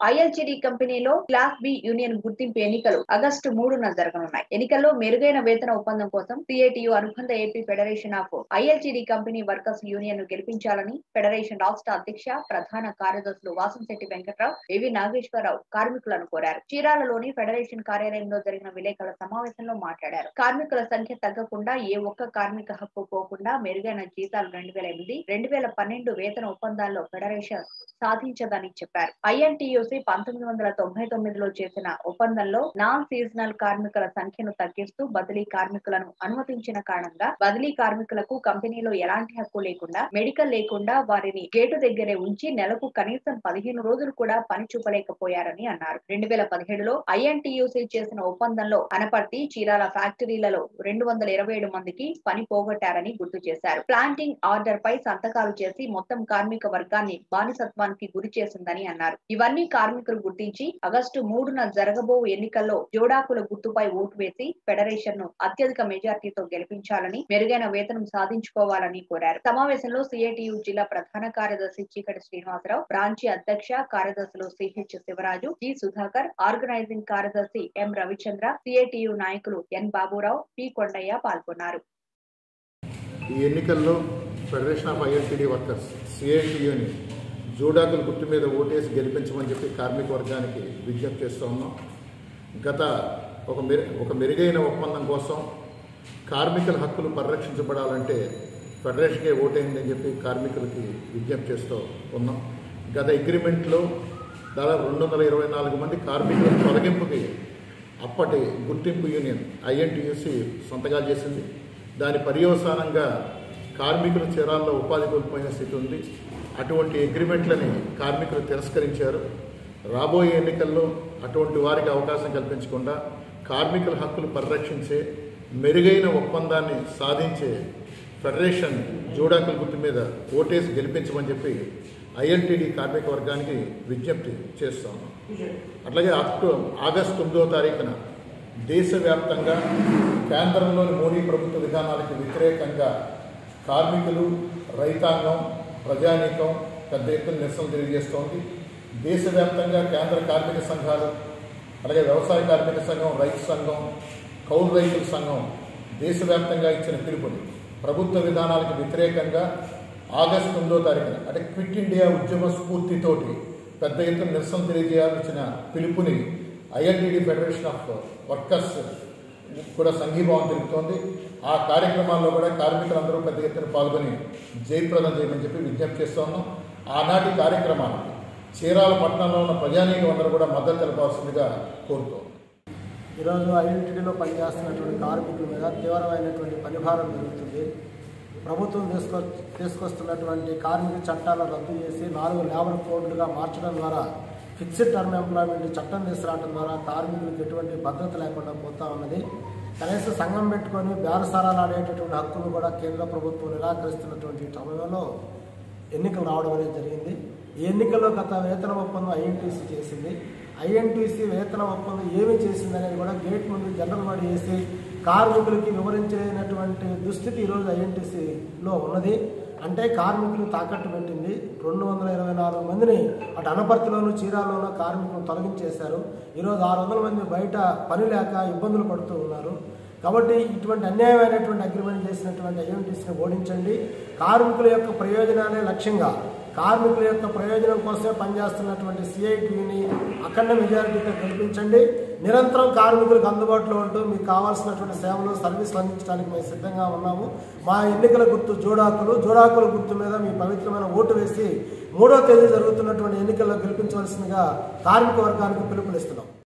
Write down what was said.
ఐఎల్జీడీ కంపెనీలో class B union గుర్తింపు ఎన్నికలు ఆగస్టు మూడున జరగనున్నాయి ఎన్నికల్లో మెరుగైన వేతన ఒప్పందం కోసం సిఐటియు అనుబంధ AP federation of ILGD company workers union ను గెలిపించాలని ఫెడరేషన్ రాష్ట్ర అధ్యక్ష ప్రధాన కార్యదర్శులు వాసంశెట్టి వెంకట్రావు ఏవి నాగేశ్వరరావు కార్మికులను కోరారు చీరాలలోని ఫెడరేషన్ కార్యాలయంలో జరిగిన విలేకరుల సమావేశంలో మాట్లాడారు కార్మికుల సంఖ్య తగ్గకుండా ఏ ఒక్క కార్మిక హక్కు పోకుండా మెరుగైన జీతాలు రెండు వేల ఎనిమిది రెండు వేల పన్నెండు వేతన ఒప్పందాల్లో ఫెడరేషన్ సాధించదని చెప్పారు ఐఎన్టీయూసీ పంతొమ్మిది వందల తొంభై తొమ్మిదిలో చేసిన ఒప్పందంలో నాన్ సీజనల్ కార్మికుల సంఖ్యను తగ్గిస్తూ బదిలీ కార్మికులను అనుమతించిన కారణంగా బదిలీ కార్మికులకు కంపెనీలో ఎలాంటి హక్కు లేకుండా మెడికల్ లేకుండా వారిని గేటు దగ్గరే ఉంచి నెలకు కనీసం పదిహేను రోజులు కూడా పని చూపలేకపోయారని అన్నారు రెండు వేల పదిహేడులో ఐఎన్టీయూసీ చేసిన ఒప్పందంలో అనపర్తి చీరాల ఫ్యాక్టరీలలో రెండు వందల ఇరవై ఏడు మందికి పని పోగొట్టారని గుర్తు చేశారు ప్లాంటింగ్ ఆర్డర్ పై సంతకాలు చేసి మొత్తం కార్మిక వర్గాన్ని బానిసత్వానికి గురి చేసిందని అన్నారు ఇవన్నీ కార్మికులు గుర్తించి ఆగస్టు మూడున జరగబో ఎన్నికల్లో జోడాకుల గుర్తుపై ఓటు వేసి ఫెడరేషన్ ను అత్యధిక మెజార్టీతో గెలిపించాలని మెరుగైన వేతనం సాధించుకోవాలని కోరారు సమావేశంలో సిఐటియు జిల్లా ప్రధాన కార్యదర్శి చీకటి శ్రీనివాసరావు బ్రాంచి అధ్యక్ష కార్యదర్శులు CH Sivaraju G Sudhakar organising కార్యదర్శి ఎం రవిచంద్ర సిఐటియు నాయకులు ఎన్ బాబురావు పి కొండయ్య పాల్గొన్నారు ఈ ఎన్నికల్లో ఫెడరేషన్ ఆఫ్ ఐఎల్టీడీ వర్కర్స్ సిఐటియుని జూడాకుల గుర్తు మీద ఓటేసి గెలిపించమని చెప్పి కార్మిక వర్గానికి విజ్ఞప్తి చేస్తూ ఉన్నాం గత ఒక మెరు ఒక మెరుగైన ఒప్పందం కోసం కార్మికుల హక్కులు పరిరక్షించబడాలంటే ఫెడరేషన్కే ఓటైందని చెప్పి కార్మికులకి విజ్ఞప్తి చేస్తూ ఉన్నాం గత అగ్రిమెంట్లో దాదాపు రెండు వందల ఇరవై నాలుగు మంది కార్మికుల తొలగింపుకి అప్పటి గుర్తింపు యూనియన్ ఐఎన్టీయూసీ సంతకాలు చేసింది దాని పర్యవసానంగా కార్మికుల చీరాల్లో ఉపాధి కోల్పోయిన స్థితి ఉంది అటువంటి అగ్రిమెంట్లని కార్మికులు తిరస్కరించారు రాబోయే ఎన్నికల్లో అటువంటి వారికి అవకాశం కల్పించకుండా కార్మికుల హక్కులు పరిరక్షించే మెరుగైన ఒప్పందాన్ని సాధించే ఫెడరేషన్ జోడాకుల గుర్తు మీద ఓటేసి గెలిపించమని చెప్పి ఐఎన్టీడీ కార్మిక వర్గానికి విజ్ఞప్తి చేస్తాము అట్లాగే అక్టో ఆగస్టు తొమ్మిదో తారీఖున దేశవ్యాప్తంగా కేంద్రంలోని మోడీ ప్రభుత్వ విధానాలకు వ్యతిరేకంగా కార్మికులు రైతాంగం ప్రజానీకం పెద్ద ఎత్తున నిరసన తెలియజేస్తోంది దేశవ్యాప్తంగా కేంద్ర కార్మిక సంఘాలు అలాగే వ్యవసాయ కార్మిక సంఘం రైతు సంఘం కౌలు రైతుల సంఘం దేశవ్యాప్తంగా ఇచ్చిన పిలుపుని ప్రభుత్వ విధానాలకు వ్యతిరేకంగా ఆగస్టు తొమ్మిదో తారీఖున అంటే క్విట్ ఇండియా ఉద్యమ స్ఫూర్తితోటి పెద్ద ఎత్తున నిరసన తెలియజేయాల్సిన పిలుపుని ఐఎన్టీడీ ఫెడరేషన్ ఆఫ్ వర్కర్స్ కూడా సంఘీభావం తెలుపుతోంది ఆ కార్యక్రమాల్లో కూడా కార్మికులందరూ పెద్ద ఎత్తున పాల్గొని జయప్రదం చేయమని చెప్పి విజ్ఞప్తి చేస్తున్నాం ఆనాటి కార్యక్రమానికి చీరాల పట్టణంలో ఉన్న ప్రజానీకం అందరూ కూడా మద్దతు తెలపాల్సిందిగా కోరుతోంది ఈరోజు ఐడెంటిటీలో పనిచేస్తున్నటువంటి కార్మికుల మీద తీవ్రమైనటువంటి పనిభారం జరుగుతుంది ప్రభుత్వం తీసుకొ తీసుకొస్తున్నటువంటి కార్మిక చట్టాలను రద్దు చేసి నాలుగు లేబర్ కోడ్లుగా మార్చడం ద్వారా ఫిక్స్డ్ టర్మ్ ఎంప్లాయ్మెంట్ చట్టం తీసుకురావడం ద్వారా కార్మికులకు ఎటువంటి భద్రత లేకుండా పోతా ఉన్నది కనీసం సంఘం పెట్టుకొని బేరసారాలు ఆడేటటువంటి హక్కులు కూడా కేంద్ర ప్రభుత్వం నిరాకరిస్తున్నటువంటి సమయంలో ఎన్నికలు రావడం అనేది జరిగింది ఈ ఎన్నికల్లో గత వేతన ఒప్పందం ఐఎన్టీసీ చేసింది ఐఎన్టీసీ వేతన ఒప్పందం ఏమి చేసింది అనేది కూడా గేట్ ముందు జనరల్ బాడీ వేసి కార్మికులకి వివరించినటువంటి దుస్థితి ఈరోజు ఐఎన్టీసీలో ఉన్నది అంటే కార్మికులు తాకట్టు పెట్టింది రెండు వందల ఇరవై నాలుగు మందిని అటు అనపర్తిలోను చీరాల్లోనూ కార్మికులను తొలగించేశారు ఈరోజు ఆరు వందల మంది బయట పని లేక ఇబ్బందులు పడుతూ ఉన్నారు కాబట్టి ఇటువంటి అన్యాయమైనటువంటి అగ్రిమెంట్ చేసినటువంటి ఐఎన్టీసీని ఓడించండి కార్మికుల యొక్క ప్రయోజనాలే లక్ష్యంగా కార్మికుల యొక్క ప్రయోజనం కోసమే పనిచేస్తున్నటువంటి సిఐటిని అఖండ మెజారిటీతో గెలిపించండి నిరంతరం కార్మికులకు అందుబాటులో ఉంటూ మీకు కావాల్సినటువంటి సేవలు సర్వీసులు అందించడానికి మేము సిద్ధంగా ఉన్నాము మా ఎన్నికల గుర్తు జోడాకులు జోడాకుల గుర్తు మీద మీ పవిత్రమైన ఓటు వేసి మూడో తేదీ జరుగుతున్నటువంటి ఎన్నికల్లో గెలిపించవలసిందిగా కార్మిక వర్గానికి పిలుపునిస్తున్నాం